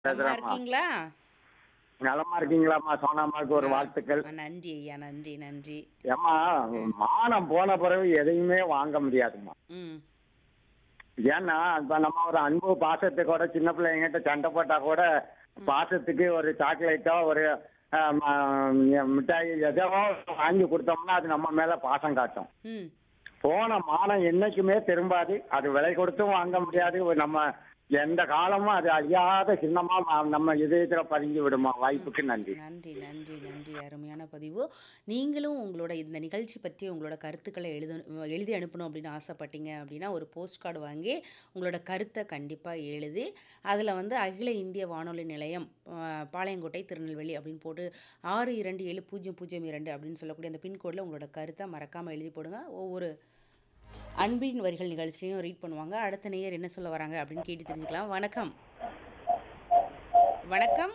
நலமா பேசுறேம்மா இருக்கீங்களா நலமா இருக்கீங்களாம்மா சோனாமாவுக்கு ஒரு வாழ்த்துக்கள் ஆ, நன்றி ஐயா நன்றி நன்றி ஏம்மா மானம் போன பிறகு எதையுமே வாங்க முடியாதும்மா ம் ஏன்னா இப்ப நம்ம ஒரு அன்பு பாசத்துக்கூட சின்ன பிள்ளைங்கிட்ட சண்டை போட்டா கூட பாசத்துக்கு ஒரு சாக்லேட்டோ ஒரு ஆ, ம- மிட்டாய் எதோ வாங்கி கொடுத்தோம்னா அது நம்ம மேல பாசம் காட்டும் ம் போன மானம் என்னைக்குமே திரும்பாது அது விலை கொடுத்தும் வாங்க முடியாது நம்ம எந்த காலமும் அது அழியாத சின்னமா ம- நம்ம இதயத்துல பதிஞ்சு விடுமா வாய்ப்புக்கு நன்றி நன்றி நன்றி நன்றி அருமையான பதிவு நீங்களும் உங்களோட இந்த நிகழ்ச்சி பற்றி உங்களோட கருத்துக்களை எழுத எழுதி அனுப்பணும் அப்படின்னு ஆசைப்பட்டீங்க அப்படின்னா ஒரு போஸ்ட் கார்டு வாங்கி உங்களோட கருத்தை கண்டிப்பாக எழுதி அதில் வந்து அகில இந்திய வானொலி நிலையம் அஹ், பாளையங்கோட்டை திருநெல்வேலி அப்படின்னு போட்டு ஆறு இரண்டு ஏழு பூஜ்ஜியம் பூஜ்ஜியம் இரண்டு அப்படின்னு சொல்லக்கூடிய அந்த பின்கோடில் உங்களோட கருத்தை மறக்காமல் எழுதி போடுங்க ஒவ்வொரு அன்பின் வரிகள் நிகழ்ச்சிலையும் ரீட் பண்ணுவாங்க அடுத்த நேயர் என்ன சொல்ல வராங்க அப்படின்னு கேட்டு தெரிஞ்சுக்கலாம் வணக்கம் வணக்கம்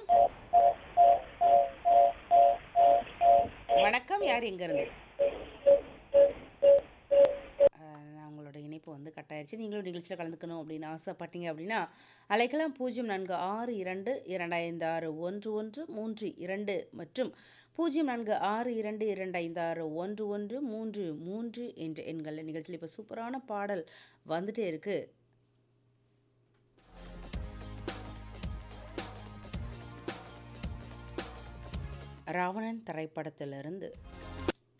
வணக்கம் யார் எங்கேருந்து உங்களோட இணைப்பு வந்து கட் ஆயிருச்சு நீங்களும் நிகழ்ச்சியில் கலந்துக்கணும் அப்படின்னு ஆசைப்பட்டீங்க அப்படின்னா அலைக்கலாம் பூஜ்ஜியம் நான்கு ஆறு இரண்டு இரண்டு ஐந்து ஆறு ஒன்று ஒன்று மூன்று இரண்டு மற்றும் பூஜ்ஜியம் நான்கு ஆறு இரண்டு இரண்டு ஐந்து ஆறு ஒன்று ஒன்று மூன்று மூன்று என்ற எண்களில் நிகழ்ச்சியில் இப்போ சூப்பரான பாடல் வந்துட்டே இருக்கு ராவணன் திரைப்படத்திலிருந்து